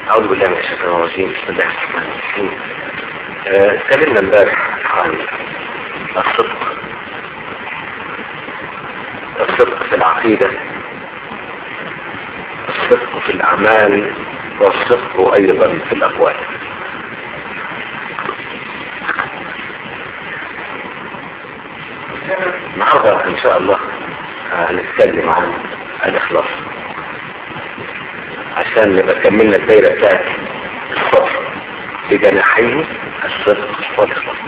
أعوذ بالله من الشيطان الرجيم بسم الله الرحمن الرحيم آه، اتكلمنا امبارح عن الصدق الصدق في العقيدة الصدق في الأعمال والصدق أيضا في الأقوال النهارده إن شاء الله هنتكلم عن الإخلاص عشان نبقى كملنا الدايرة بتاعت الصبر بجناحيه الصدق والإخلاص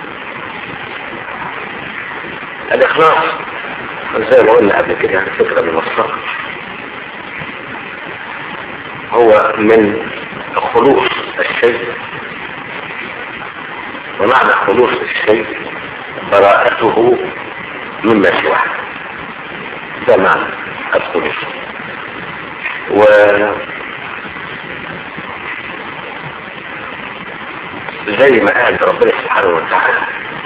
الإخلاص زي ما قلنا قبل كده فكرة من الصبر هو من خلوص الشيء ومعنى خلوص الشيء براءته مما سواه ده معنى الخلوص و زي ما قال ربنا سبحانه وتعالى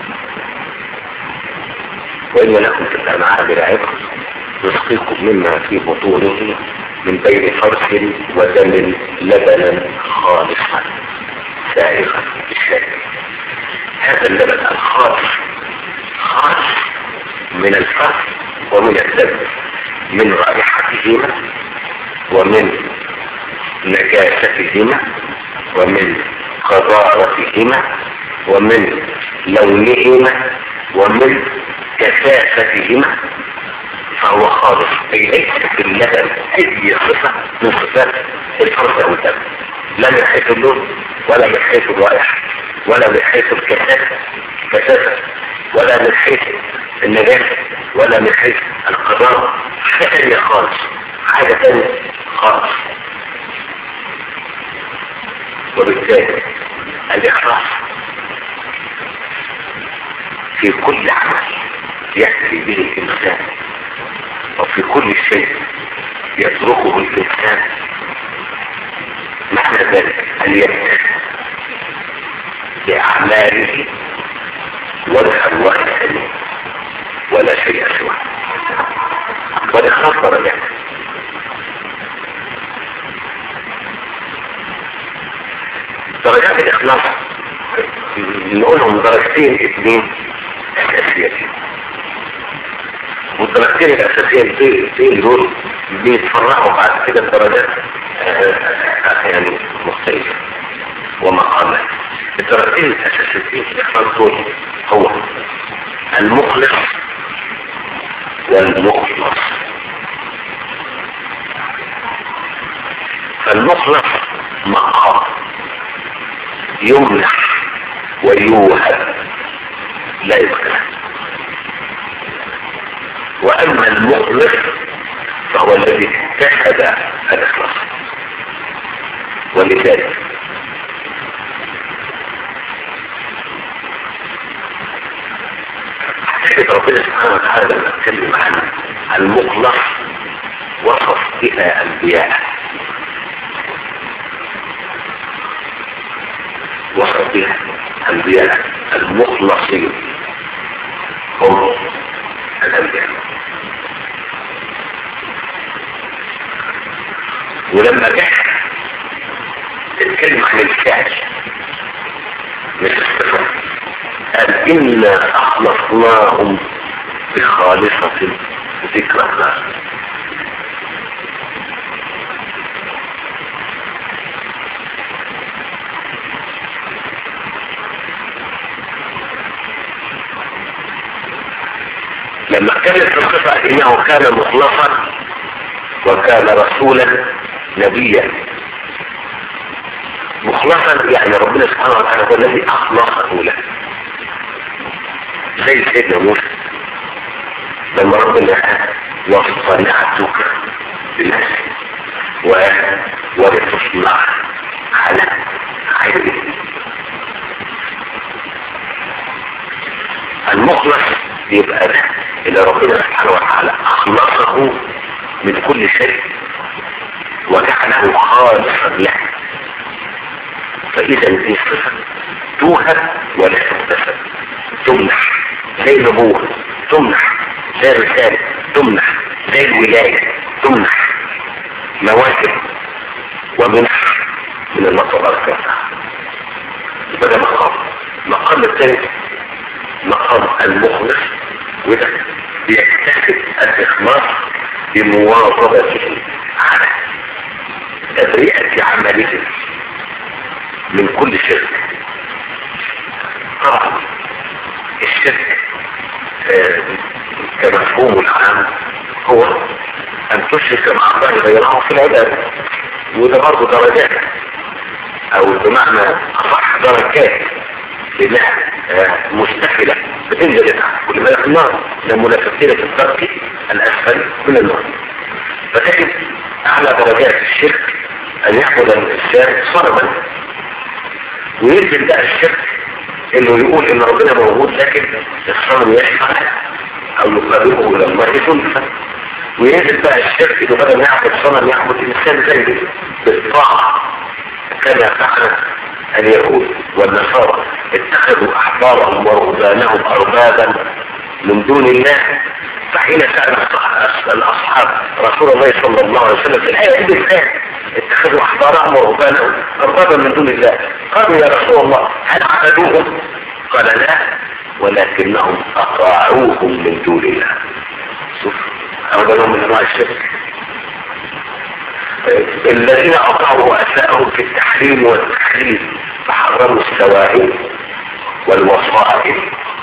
وإن لكم في الأنعام لعبر نسقيكم مما في بطونه من بين فرث ودم لبنا خالصا سائغا للشارب هذا اللبن الخالص خالص من الفرث ومن الدم من رائحتهما ومن نجاستهما ومن قذارتهما ومن لونهما ومن كثافتهما فهو خالص اي ليس في اللبن اي صفة من صفات الفرد او الدم لا من حيث اللون ولا من حيث الرائحة ولا من حيث الكثافة كثافة ولا من حيث النجاسة ولا من حيث القذارة حاجة تانية خالص حاجة تانية خالص وبالتالي الإخلاص في كل عمل يأتي به الإنسان وفي كل شيء يتركه الإنسان معنى ذلك أن يبتدئ بأعماله وجها واحدا ولا شيء سواه والإخلاص درجات درجات الإخلاص نقولهم درجتين اثنين أساسيتين والدرجتين الأساسيتين دول بيتفرعوا بعد كده الدرجات يعني مختلفة ومقامات الدرجتين الأساسيتين في الإخلاص دول هو المخلص والمخلص فالمخلص مقام يمنح ويوهب لا يمكن واما المخلص فهو الذي اتخذ الاخلاص ولذلك حكاية ربنا سبحانه وتعالى لما اتكلم عن المخلص وصف بها انبياء وصف بها انبياء المخلصين هم الانبياء ولما جه اتكلم عن الفعل مش الصفات قال إنا أخلصناهم بخالصة ذكر الله لما كانت في الصفة إنه كان مخلصا وكان رسولا نبيا مخلصا يعني ربنا سبحانه وتعالى هو الذي أخلصه له زي سيدنا موسى لما ربنا وصنعتك بنفسي ولتصنع على عيني المخلص يبقى ده اللي ربنا سبحانه وتعالى اخلصه من كل شيء وجعله خالصا له فاذا دي صفه توهب ولا تكتسب تمنح زي النبوة تمنح زي الرسالة تمنح زي الولاية تمنح مواهب ومنح من الله تبارك وتعالى يبقى ده مقام المقام الثاني مقام المخلص وده بيكتسب الإخلاص بمواظبته على تبرئة عمله من كل شرك طبعا الشرك آه، كمفهوم العام هو أن تشرك مع الله غيره في العبادة وده برضه درجات أو بمعنى أصح درجات لأنها آه، مستحيلة بتنزل تحت كل ما في النار لمنافسين في الترك الأسفل من النار فتجد أعلى درجات الشرك أن يعبد الإنسان صنما وينزل بقى الشرك إنه يقول إن ربنا موجود لكن الصنم يشفع أو يقربه إلى الله زلفى وينزل بقى الشرك إنه بدل ما يعبد صنم يعبد إنسان زيه بالطاعة كما فعل اليهود والنصارى اتخذوا احبارهم ورهبانهم اربابا من دون الله فحين سأل الاصحاب رسول الله صلى الله عليه وسلم في الايه دي بالذات اتخذوا احبارهم ورهبانهم اربابا من دون الله قالوا يا رسول الله هل عبدوهم قال لا ولكنهم اطاعوهم من دون الله شوف هذا نوع من انواع الشرك الذين اطاعوا رؤساءهم في التحريم والتحريم فحرموا السواعي والوصائف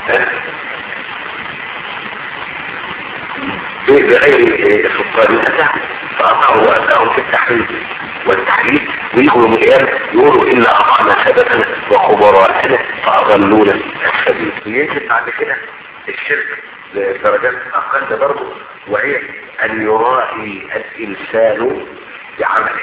بغير سلطان الأتى فأطاعوا رؤساءهم في التحريم والتحريم ويجوا يوم القيامة يقولوا إنا أطعنا سادتنا وخبراءنا فأضلونا السبيل ينزل بعد كده الشرك لدرجات أقل برضه وهي أن يرائي الإنسان بعمله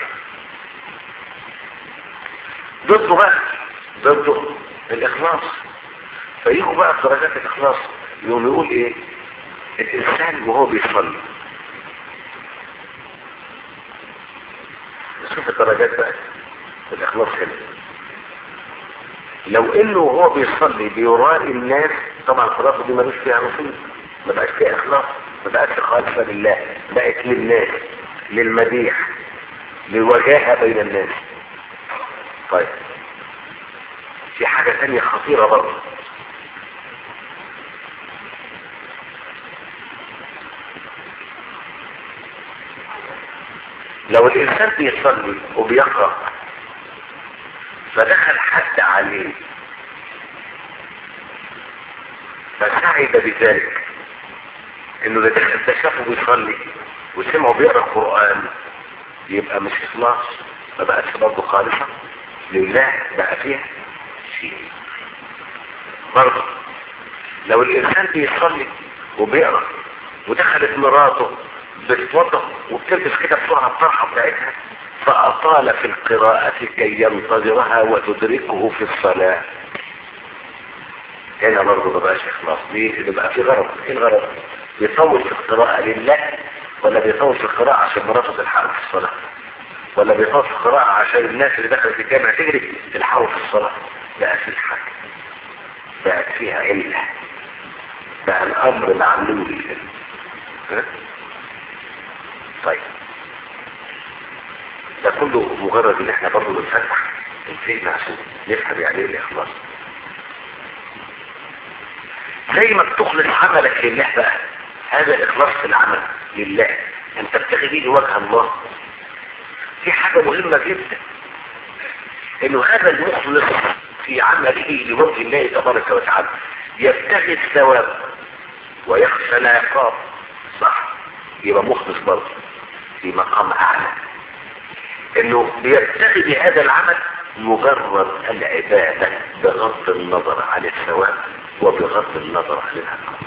ضده بقى ضده الإخلاص فيجوا بقى في درجات الإخلاص يقوم يقول إيه الإنسان وهو بيصلي شوف الدرجات بقى الإخلاص هنا لو إنه وهو بيصلي بيرائي الناس طبعا خلاص دي ملوش فيها نصيب ما بقاش فيها إخلاص ما بقاش خالصة لله بقت للناس للمديح للوجاهة بين الناس طيب في حاجة تانية خطيرة برضه لو الإنسان بيصلي وبيقرأ فدخل حد عليه فسعد بذلك انه اللي دخل ده شافه بيصلي وسمعه بيقرا القرآن يبقى مش إخلاص ما بقاش برضه خالصة لله بقى فيها شيء برضه لو الإنسان بيصلي وبيقرا ودخلت مراته بتوضح وبتلبس كده بسرعة الطرحة بتاعتها فأطال في القراءة كي ينتظرها وتدركه في الصلاة هنا برضه ما بقاش إخلاص ليه؟ اللي بقى في غرض إيه الغرض؟ بيطول في القراءة لله ولا بيطول في القراءة عشان مراته تلحقه في الصلاة ولا بيطول في القراءة عشان الناس اللي دخلت الجامع تجري تلحقه في الصلاة بقى في حاجة بقت فيها علة بقى الأمر معلول ها؟ طيب ده كله مجرد ان احنا برضه بنفتح الفهم عشان نفهم يعني ايه الاخلاص زي ما بتخلص عملك لله بقى هذا الاخلاص في العمل لله انت بتغي بيه لوجه الله في حاجة مهمة جدا انه هذا المخلص في عمله لوجه الله تبارك وتعالى يبتغي الثواب ويخشى العقاب صح يبقى مخلص برضه في مقام اعلى انه بيبتغي بهذا العمل مجرد العبادة بغض النظر عن الثواب وبغض النظر عن العقاب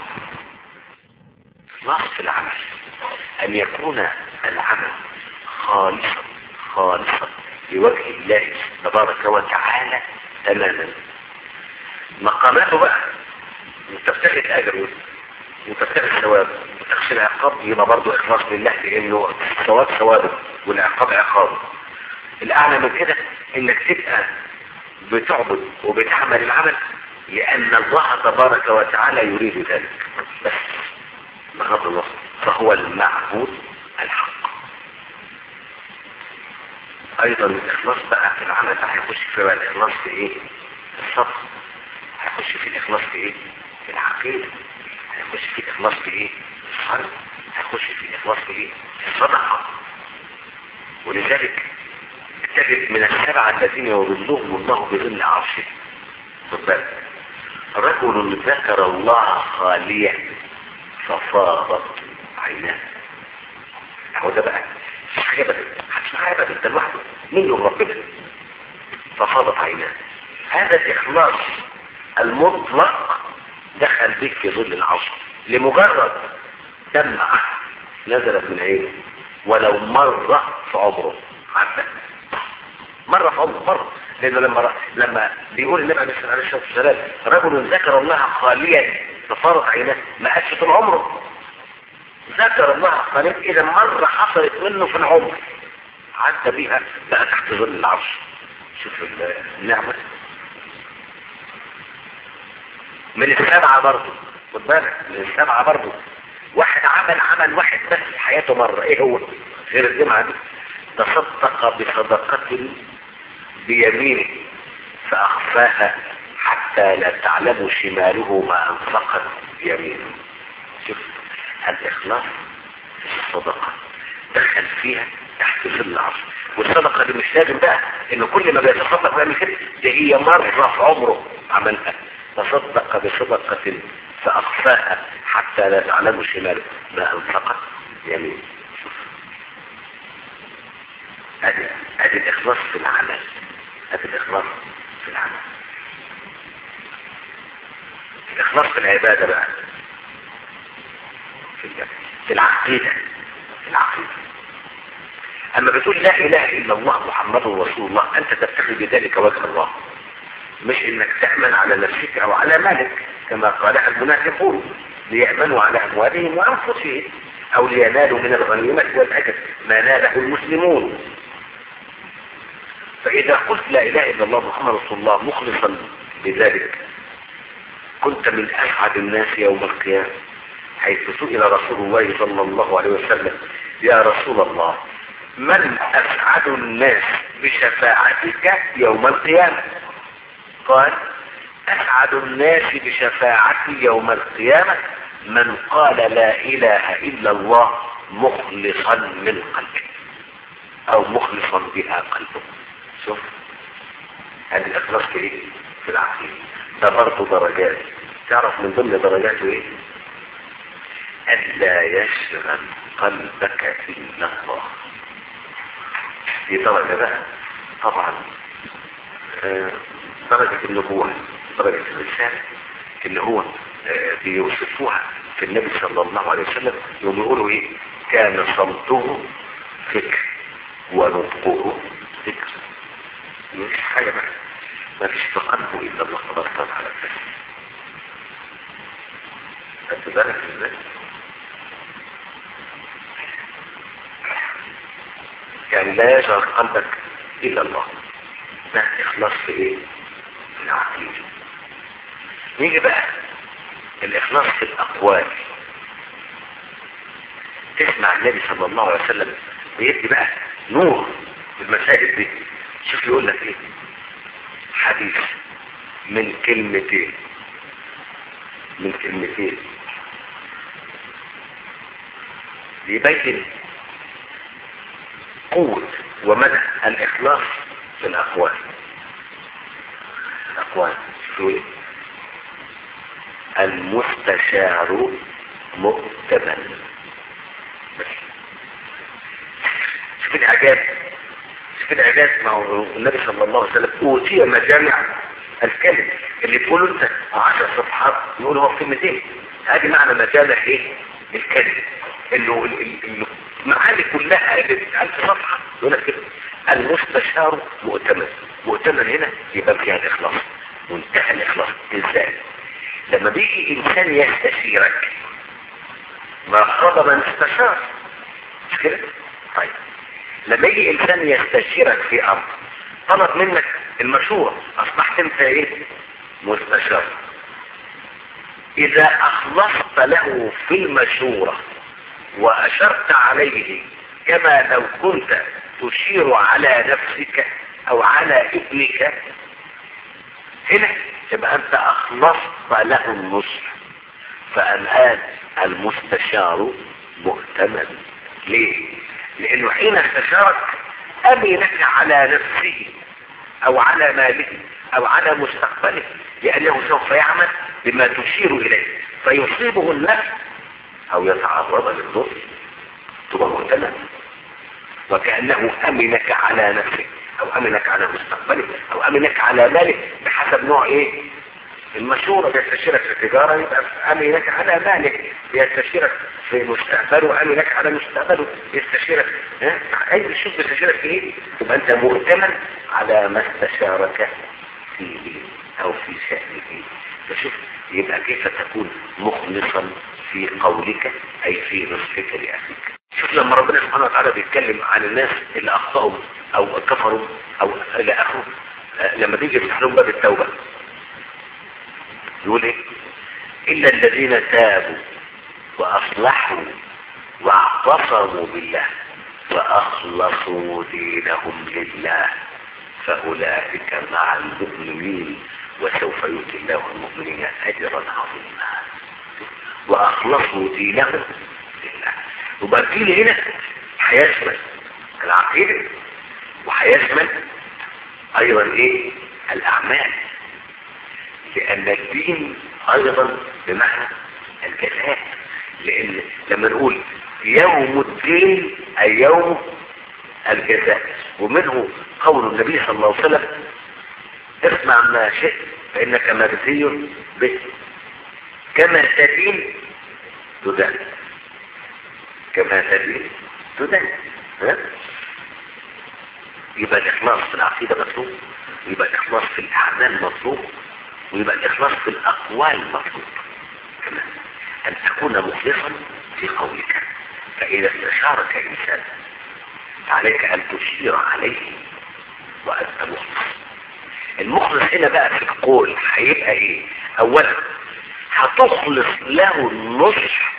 نصف العمل ان يكون العمل خالصا خالصا لوجه الله تبارك وتعالى تماما مقاماته بقى تبتغي الاجر وتبتغي الثواب وتخشى العقاب يبقى برضه اخلاص لله لانه الثواب ثوابه والعقاب عقابه الاعلى من كده انك تبقى بتعبد وبتعمل العمل لان الله تبارك وتعالى يريد ذلك بس بغض النظر فهو المعبود الحق ايضا الاخلاص بقى في العمل ده هيخش في بقى الاخلاص في ايه في الصبر هيخش في الاخلاص في ايه في العقيده هيخش في الاخلاص في ايه في الصلاه هيخش في الاخلاص في ايه في الصدقه ولذلك تجد من السبعه الذين يظلهم الله بظل عرشه خد بالك رجل ذكر الله خاليا ففاضت عيناه هو ده بقى مش حاجه ابدا مش معايا ابدا ده لوحده منه ربنا ففاضت عيناه هذا الاخلاص المطلق دخل بك في ظل العصر لمجرد دمعة نزلت من عينه ولو مرة في عمره عدى مرة في عمره مرة لأنه لما لما بيقول النبي عليه الصلاة والسلام رجل ذكر الله خاليا ففارت عيناه ما قالش طول عمره ذكر الله خاليا إذا مرة حصلت منه في العمر عدى بيها بقى تحت ظل العرش شوف النعمة من السبعة برضه خد بالك من السبعة برضه واحد عمل عمل واحد بس في حياته مرة ايه هو غير الجمعة دي تصدق بصدقة بيمينه فأخفاها حتى لا تعلم شماله ما أنفقت يمينه شوف الإخلاص في الصدقة دخل فيها تحت ظل العرش والصدقة دي مش لازم بقى إن كل ما بيتصدق بيعمل كده دي هي مرة في عمره عملها تصدق بصدقة فأخفاها حتى لا تعلم شماله ما أنفقت يمينه شوف ادي ادي الاخلاص في العمل ادي الاخلاص في العمل الاخلاص في العباده بقى في في العقيده في العقيده اما بتقول لا اله الا الله محمد رسول الله انت تبتغي بذلك وجه الله مش انك تامن على نفسك او على مالك كما قالها المنافقون ليأمنوا على اموالهم وانفسهم او لينالوا من الغنيمة والاجر ما ناله المسلمون فإذا قلت لا إله إلا الله محمد رسول الله مخلصا بذلك كنت من أسعد الناس يوم القيامة حيث سئل رسول الله صلى الله عليه وسلم يا رسول الله من أسعد الناس بشفاعتك يوم القيامة قال أسعد الناس بشفاعتي يوم القيامة من قال لا إله إلا الله مخلصا من قلبه أو مخلصا بها قلبه شوف هذه الإخلاص في إيه؟ في العقيدة ده برضه درجات تعرف من ضمن درجاته إيه؟ ألا يشغل قلبك إلا الله دي درجة بقى طبعا آه درجة النبوة درجة الرسالة اللي هو آه بيوصفوها في النبي صلى الله عليه وسلم يوم يقولوا ايه كان صمته فكر ونطقه ذكر مش حاجة بقى ما فيش في قلبه إلا الله تبارك على الناس خدت بالك ازاي؟ يعني لا يشغل قلبك إلا الله ده إخلاص في إيه؟ في العقيدة نيجي بقى الإخلاص في الأقوال تسمع النبي صلى الله عليه وسلم ويدي بقى نور في المسائل دي شوف يقول لك ايه حديث من كلمتين من كلمتين يبين قوة ومدى الإخلاص في الأقوال الأقوال شو المستشار مؤتمن شوف الإعجاز شوف الإعجاز ما هو النبي صلى الله عليه وسلم أوتي مجامع الكلم اللي تقوله أنت عشر صفحات يقول هو كلمتين هذه معنى مجامع إيه؟ الكلم إنه إنه المعاني كلها اللي ألف صفحة يقول لك كده المستشار مؤتمن مؤتمن هنا يبقى فيها الإخلاص منتهى الإخلاص إزاي؟ لما بيجي إنسان يستشيرك ما خاض من استشار مش كده؟ طيب لما يجي إنسان يستشيرك في أمر طلب منك المشورة أصبحت أنت إيه؟ مستشار إذا أخلصت له في المشورة وأشرت عليه كما لو كنت تشير على نفسك او على ابنك هنا تبقى انت اخلصت له النصح فالان المستشار مؤتمن ليه لانه حين استشارك امنك على نفسه او على ماله او على مستقبله لانه سوف يعمل بما تشير اليه فيصيبه النفس او يتعرض للضر تبقى مؤتمن وكأنه أمنك على نفسك أو أمنك على مستقبلك أو أمنك على مالك بحسب نوع إيه المشورة بيستشيرك في التجارة يبقى أمنك على مالك بيستشيرك في مستقبله أمنك على مستقبله بيستشيرك ها أي شوف بيستشيرك في إيه يبقى أنت مؤتمن على ما استشارك فيه أو في شأنه فشوف يبقى كيف تكون مخلصا في قولك أي في نصحك لأخيك شوف لما ربنا سبحانه وتعالى بيتكلم عن الناس اللي اخطأوا او كفروا او الى اخره لما بيجي يفتح لهم باب التوبة يقول ايه الا الذين تابوا واصلحوا واعتصموا بالله واخلصوا دينهم لله فاولئك مع المؤمنين وسوف يؤتي الله المؤمنين اجرا عظيما واخلصوا دينهم لله يبقى الدين هنا هيشمل العقيدة وهيشمل ايضا ايه الاعمال لان الدين ايضا بمعنى الجزاء لان لما نقول يوم الدين اي يوم الجزاء ومنه قول النبي صلى الله عليه وسلم اسمع ما شئت فانك مرزي به كما تدين تدان كما تدري تدين ها يبقى الاخلاص في العقيده مطلوب ويبقى الاخلاص في الاعمال مطلوب ويبقى الاخلاص في الاقوال مطلوب كمان ان تكون مخلصا في قولك فاذا استشارك انسان عليك ان تشير عليه وانت مخلص المخلص هنا بقى في القول هيبقى ايه اولا هتخلص له النصح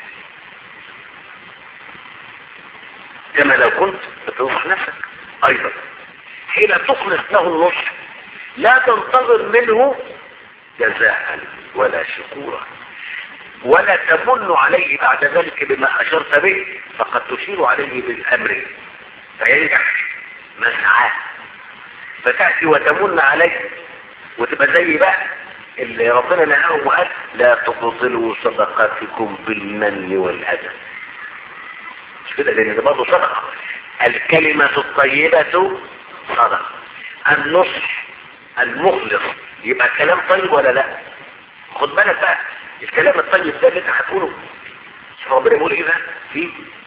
كما لو كنت بتنصح نفسك ايضا حين تخلص له النصح لا تنتظر منه جزاء ولا شكورا ولا تمن عليه بعد ذلك بما اشرت به فقد تشير عليه بالامر فينجح مسعاه فتأتي وتمن عليه وتبقى زي بقى اللي ربنا نهاهم وقال لا تبطلوا صدقاتكم بالمن والاذى مش كده لان ده برضه صدقه الكلمه الطيبه صدقه النصح المخلص يبقى كلام طيب ولا لا خد بالك بقى الكلام الطيب ده اللي انت هتقوله شوف ربنا يقول ايه بقى فيه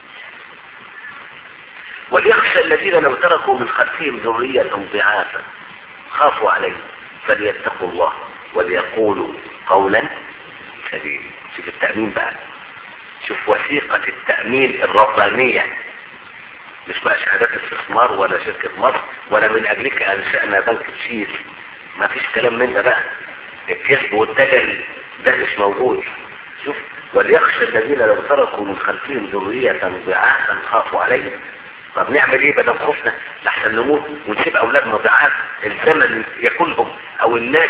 وليخشى الذين لو تركوا من خلفهم ذرية ضعافا خافوا عليه فليتقوا الله وليقولوا قولا سديدا شوف التأمين بقى شوف وثيقة التأمين الربانية مش بقى شهادات استثمار ولا شركة مصر ولا من أجلك أنشأنا بنك تشير ما فيش كلام من ده بقى الكذب والدجل ده مش موجود شوف وليخشى الذين لو تركوا من خلفهم ذرية ضعافا خافوا عليهم طب نعمل ايه بدل خوفنا لحسن نموت ونسيب اولادنا ضعاف الزمن ياكلهم او الناس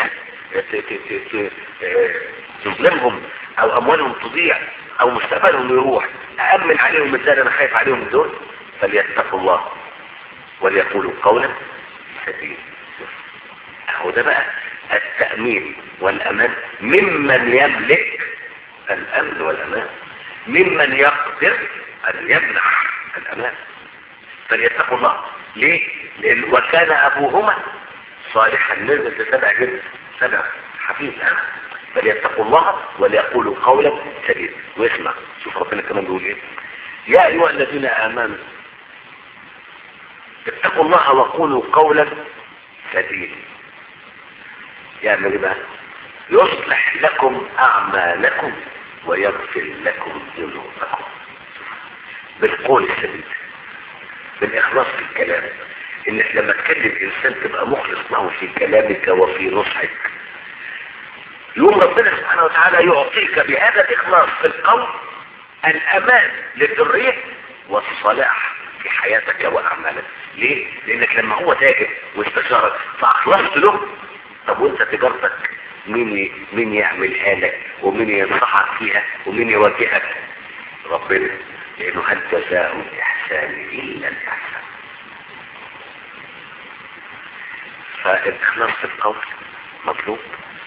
تظلمهم او اموالهم تضيع او مستقبلهم يروح أأمن عليهم ازاي انا خايف عليهم دول فليتقوا الله وليقولوا قولا سديدا اهو ده بقى التأمين والامان ممن يملك الامن والامان ممن يقدر ان يمنح الامان فليتقوا الله ليه لان وكان ابوهما صالحا نزل سبع جد سبع حفيظ انا فليتقوا الله وليقولوا قولا سديدا واسمع شوف ربنا كمان بيقول ايه يا ايها الذين امنوا اتقوا الله وقولوا قولا سديدا يعمل ايه بقى يصلح لكم اعمالكم ويغفر لكم ذنوبكم بالقول السديد بالاخلاص في الكلام انك لما تكلم انسان تبقى مخلص له في كلامك وفي نصحك يوم ربنا سبحانه وتعالى يعطيك بهذا الاخلاص في القول الامان للذريه والصلاح في حياتك واعمالك ليه؟ لانك لما هو تاجر واستشارك فاخلصت له طب وانت تجارتك مين ي- مين يعملها لك ومين ينصحك فيها ومين يوجهك ربنا لانه هل جزاء الاحسان الا الاحسان فالاخلاص في القول مطلوب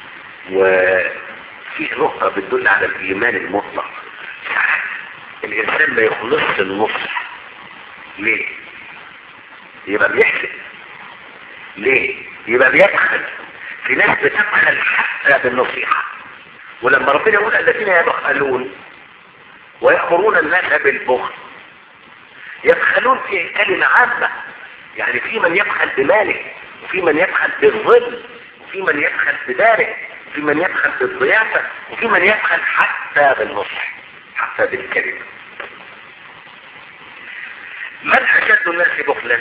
وفيه نقطة بتدل على الإيمان المطلق ساعات الإنسان ما يخلصش النصح ليه؟ يبقى بيحسد ليه؟ يبقى بيبخل في ناس بتبخل حتى بالنصيحة ولما ربنا يقول الذين يبخلون ويأمرون الناس بالبخل يبخلون في كلمة عامة يعني في من يبخل بماله وفي من يبخل بالظل وفي من يبخل بداره وفي من يبخل بالضيافة وفي من يبخل حتى بالنصح حتى بالكلمة من أشد الناس بخلا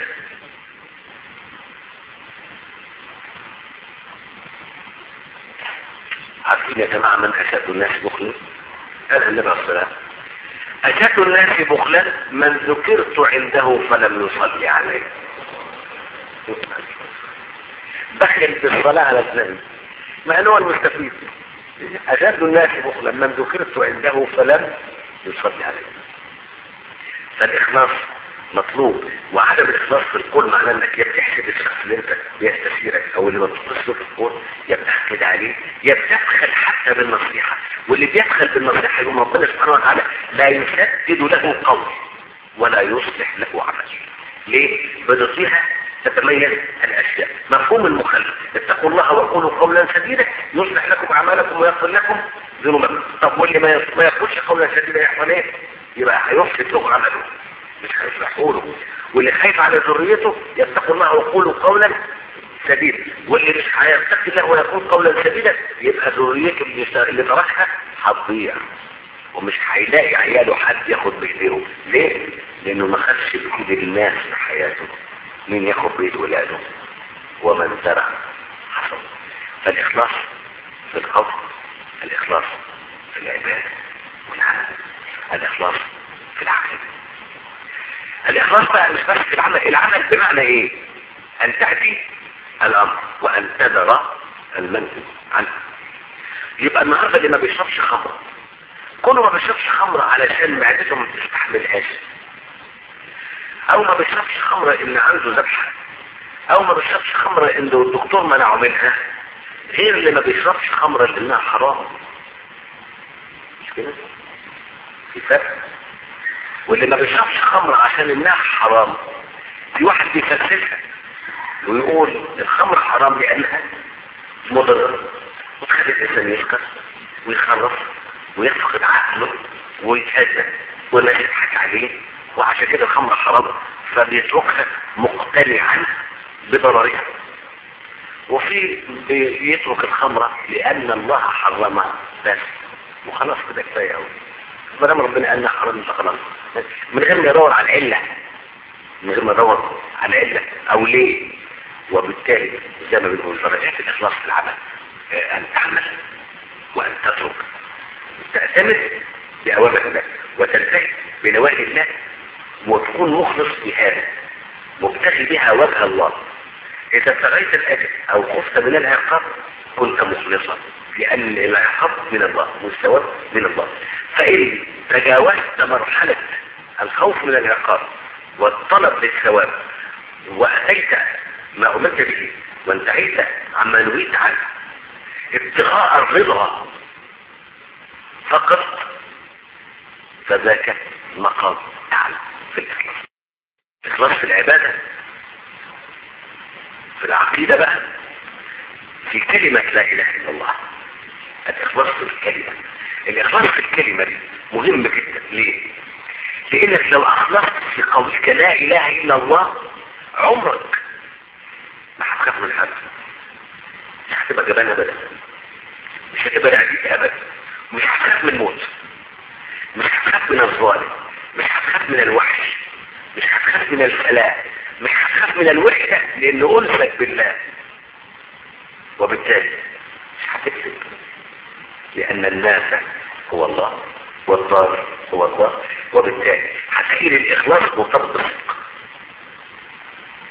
عارفين يا جماعة من أشد الناس بخلا قال النبي عليه الصلاة أشد الناس بخلا من ذكرت عنده فلم يصلي عليه بخل بالصلاة على الذنب ما هو المستفيد أشد الناس بخلا من ذكرت عنده فلم يصلي عليه فالإخلاص مطلوب وعدم الإخلاص في القول معناه انك يا بتحسد الشخص اللي انت بيستشيرك او اللي ما بتتصله في القول يا بتحقد عليه يا بتبخل حتى بالنصيحة واللي بيبخل بالنصيحة يقوم ربنا سبحانه وتعالى لا يسدد له قول ولا يصلح له عمل ليه؟ بنصيحة تتميز الاشياء مفهوم المخالفة اتقوا الله وقولوا قولا سديدا يصلح لكم اعمالكم ويغفر لكم ذنوبكم طب واللي ما ما يقولش قولا سديدا يحصل ايه؟ يبقى هيفسد له عمله مش هيصلحوا له واللي خايف على ذريته يتقوا الله ويقولوا قولا سديدا واللي مش هيتقي الله ويقول قولا سديدا يبقى ذريته اللي اللي تركها هتضيع ومش هيلاقي عياله حد ياخد بايديهم ليه؟ لانه ما خدش بايد الناس في حياته مين ياخد بايد ولاده ومن زرع حصل فالاخلاص في القول الاخلاص في العباده والعمل الاخلاص في العقيده الإخلاص بقى مش بس في العمل العمل بمعنى إيه أن تأتي الأمر وأن تذر المنزل عنه يبقى النهاردة اللي ما بيشربش خمرة كله ما بيشربش خمرة علشان معدته ما بتستحملهاش أو ما بيشربش خمرة إن عنده ذبحة أو ما بيشربش خمرة إن الدكتور منعه منها غير اللي ما بيشربش خمرة لأنها حرام مش كده؟ في فرق واللي ما بيشربش خمر عشان انها حرام في واحد بيفلسفها ويقول الخمر حرام لانها مضرة وتخلي الانسان يسكر ويخرف ويفقد عقله ويتهزأ والناس يضحك عليه وعشان كده الخمر حرام فبيتركها مقتنعا بضررها وفي بيترك الخمرة لأن الله حرمها بس وخلاص كده كفاية أوي ما دام ربنا قال لنا حرام فخلاص من غير ما يدور على العلة من غير ما يدور على العلة او ليه وبالتالي زي ما بنقول درجات الاخلاص في العمل آه، ان تعمل وان تترك تعتمد باوامر الله وتنتهي بنواهي الله وتكون مخلص في هذا مبتغي بها وجه الله اذا ابتغيت الاجر او خفت من العقاب كنت مخلصا لان العقاب من الله والثواب من الله فإن تجاوزت مرحلة الخوف من العقاب والطلب للثواب وأتيت ما أمرت به وانتهيت عما نهيت عنه ابتغاء الرضا فقط فذاك مقام أعلى في الإخلاص الإخلاص في العبادة في العقيدة بقى في كلمة لا إله إلا الله الإخلاص في الكلمة الإخلاص في الكلمة دي مهم جدا ليه؟ لأنك لو أخلصت في قولك لا إله إلا الله عمرك ما هتخاف من حد مش هتبقى جبان أبدا مش هتبقى رعديك أبدا مش هتخاف من الموت مش هتخاف من الظالم مش هتخاف من الوحش مش هتخاف من الفلاح مش هتخاف من الوحدة لأن أنسك بالله وبالتالي مش هتكذب لأن الناس هو الله والضار هو الله وبالتالي هتخيل الإخلاص مرتبط بالصدق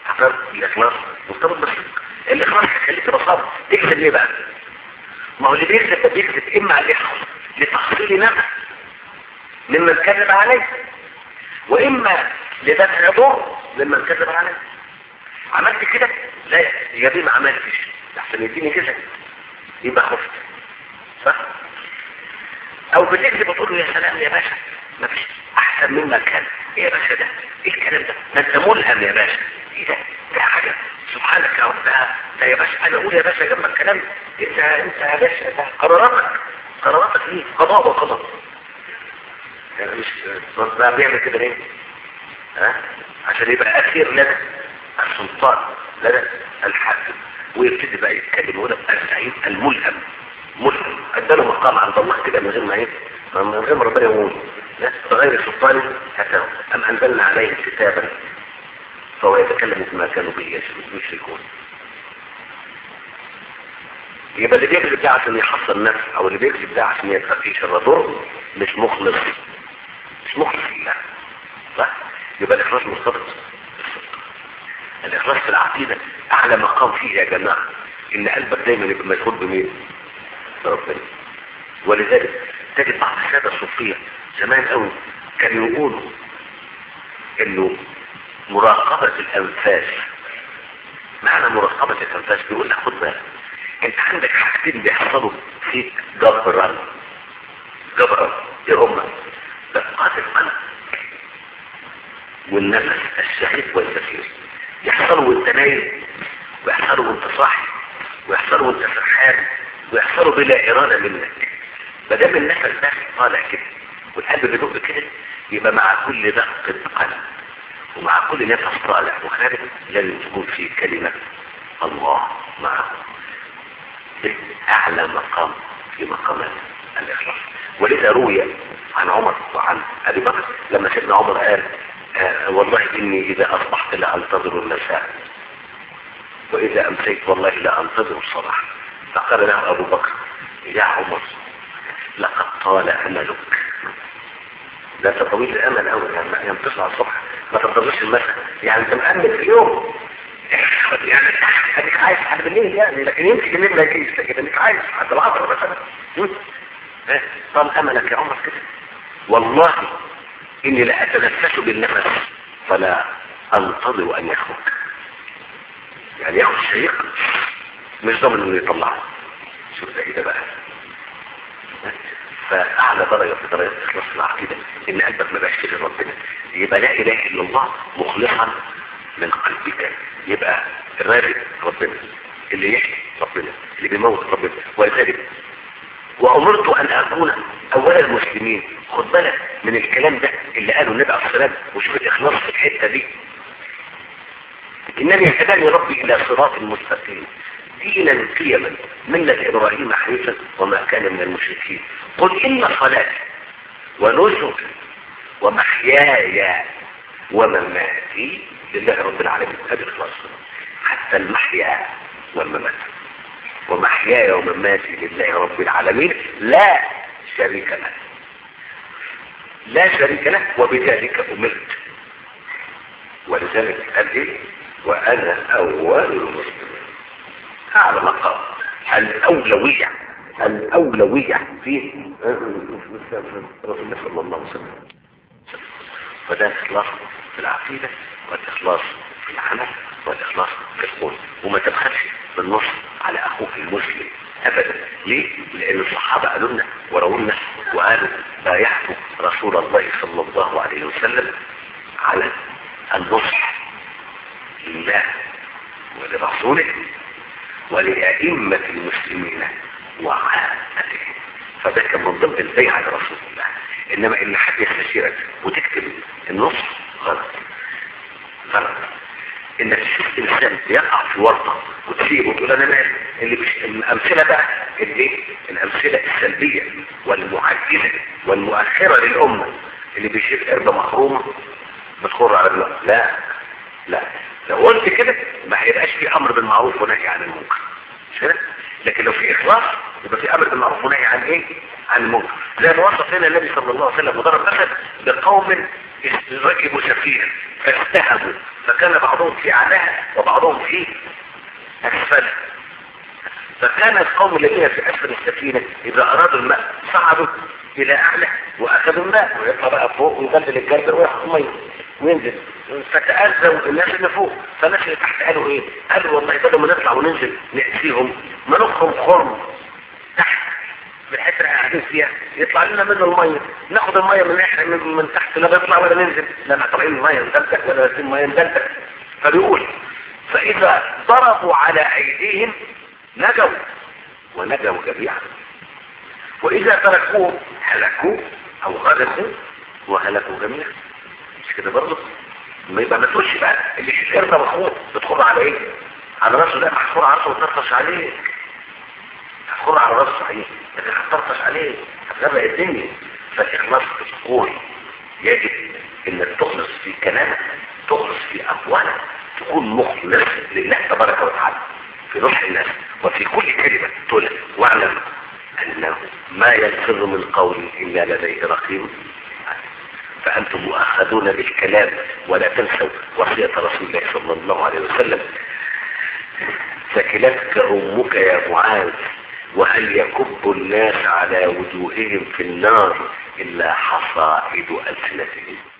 هتعرف الاخلاص مرتبط بالصدق الاخلاص هيخليك بصابر تكذب ليه بقى ما هو اللي بيكذب ده بيكذب اما لحظ لتحصيل نفس ممن كذب عليه واما لدفع ضر ممن كذب عليه عملت كده لا يا بيه ما عملتش احسن يديني كده يبقى خفت صح او بتكذب وتقول له يا سلام يا باشا ما فيش احسن مما كان ايه يا باشا ده ايه الكلام ده ده انت ملهم يا باشا ايه ده ده حاجه سبحانك يا رب ده ده يا باشا انا اقول يا باشا جنب الكلام انت انت يا باشا ده قراراتك قراراتك ايه قضاء وقضاء يعني مش ده بيعمل كده ليه ها عشان يبقى اخير لدى السلطان لدى الحاكم ويبتدي بقى يتكلم ويقول الزعيم الملهم ملهم اداله مقام عند الله كده من غير ما ايه من غير ما ربنا يقول لا بغير سلطان هتاه ام انزلنا عليهم كتابا فهو يتكلم بما كانوا به يشركون يبقى اللي بيكذب ده عشان يحصل نفس او اللي بيكذب ده عشان يبقى فيه شر ضر مش مخلص مش مخلص لله صح يبقى الاخلاص مرتبط بالصدق الاخلاص في العقيده اعلى مقام فيه يا جماعه ان قلبك دايما يبقى مشغول بمين بربنا ولذلك تجد بعض الساده الصوفيه زمان قوي كانوا يقولوا انه مراقبه الانفاس معنى مراقبه الانفاس بيقول لك خد بالك انت عندك حاجتين بيحصلوا فيك جبرا جبرا ايه هما دقات القلب والنفس الشهيد والزفير يحصلوا وانت نايم ويحصلوا وانت صاحي ويحصلوا وانت فرحان ويحصلوا بلا اراده منك ما دام النفس ده طالع كده والقلب بيدق كده يبقى مع كل دقه قلب ومع كل نفس طالع وخارج لازم تكون في كلمه الله معه اعلى مقام في مقامات الاخلاص ولذا روي عن عمر وعن ابي بكر لما سيدنا عمر قال آه والله اني اذا اصبحت لا انتظر المساء واذا امسيت والله لا انتظر الصباح فقال له ابو بكر يا عمر لقد طال املك لا تطويل الامل اوي يعني يوم تصحى الصبح ما تنتظرش المساء يعني انت مأمل في اليوم يعني انك عايز لحد بالليل يعني لكن يمكن بالليل ما يجيش لكن انك عايز لحد العصر مثلا طال املك يا عمر كده والله اني لا اتنفس بالنفس فلا انتظر ان يخرج يعني ياخد شهيق مش ضامن انه يطلعه شوف ده ايه ده بقى فاعلى درجه في درجه اخلاص العقيده ان قلبك ما بقاش كده ربنا يبقى لا اله الا الله مخلصا من قلبك يبقى الرازق ربنا اللي يحيي ربنا اللي بيموت ربنا ولذلك وامرت ان اكون اول المسلمين خد بالك من الكلام ده اللي قاله النبي عليه الصلاه والسلام وشوف الاخلاص في الحته دي انني هداني ربي الى صراط مستقيم دينا قيما ملة ابراهيم حنيفا وما كان من المشركين قل ان صلاتي ونسكي ومحياي ومماتي لله رب العالمين هذه اخلاص حتى المحيا والممات ومحياي ومماتي لله رب العالمين لا شريك له لا شريك له وبذلك امرت ولذلك قال ايه وانا اول المسلمين اعلى مقام الاولويه الاولويه في رسول الله صلى الله عليه وسلم فده اخلاص في العقيده والاخلاص في العمل والاخلاص في القول وما تبخلش بالنص على اخوك المسلم ابدا ليه لان الصحابه قالوا لنا ورووا لنا وقالوا بايعت رسول الله صلى الله عليه وسلم على النصح لله ولرسوله ولأئمة المسلمين وعامتهم فده كان من ضمن البيعة لرسول الله انما ان حد يستشيرك وتكتب النص غلط غلط انك تشوف انسان يقع في ورطه وتسيبه وتقول انا مالي اللي مش الامثله بقى الايه الامثله السلبيه والمعجله والمؤخره للامه اللي بيشيل قربه محرومه بتخر على الله لا لا لو قلت كده ما هيبقاش في امر بالمعروف ونهي عن المنكر مش كده لكن لو في اخلاص يبقى في امر بالمعروف ونهي عن ايه عن المنكر زي ما وصف لنا النبي صلى الله عليه وسلم وضرب مثل بقوم ركبوا سفينة فاستهموا فكان بعضهم في اعلاها وبعضهم في اسفلها فكان القوم الذين في اسفل السفينة اذا ارادوا الماء صعدوا الى اعلى واخذوا الماء ويطلع بقى فوق ويبدل الجردل وياخد ميه وينزل فتأذوا الناس اللي فوق فالناس اللي تحت قالوا ايه قالوا والله بدل ما نطلع وننزل نأتيهم ما نخرم خرم تحت في الحته اللي قاعدين فيها يطلع لنا منه الميه ناخد الميه من احنا من, من تحت لا نطلع ولا ننزل لا طالعين الميه ندلتك ولا نازلين الميه ندلتك فبيقول فاذا ضربوا على ايديهم نجوا ونجوا جميعا واذا تركوهم هلكوا او غرقوا وهلكوا جميعا مش كده برضه ما يبقى ما تقولش بقى اللي الشجر ده مخبوط بتخر على ايه على راسه لا محفور على راسه وتطرش عليه هتخر على راسه صحيح لكن هتطرش عليه هتغرق الدنيا فالاخلاص في القول يجب انك تخلص في كلامك تخلص في اقوالك تكون مخلص لله تبارك وتعالى في نصح الناس وفي كل كلمة تقولها واعلم انه ما يلفظ من قول الا لديه رقيب فأنتم مؤخذون بالكلام ولا تنسوا وصية رسول الله صلى الله عليه وسلم ثكلتك أمك يا معاذ وهل يكب الناس على وجوههم في النار إلا حصائد ألسنتهم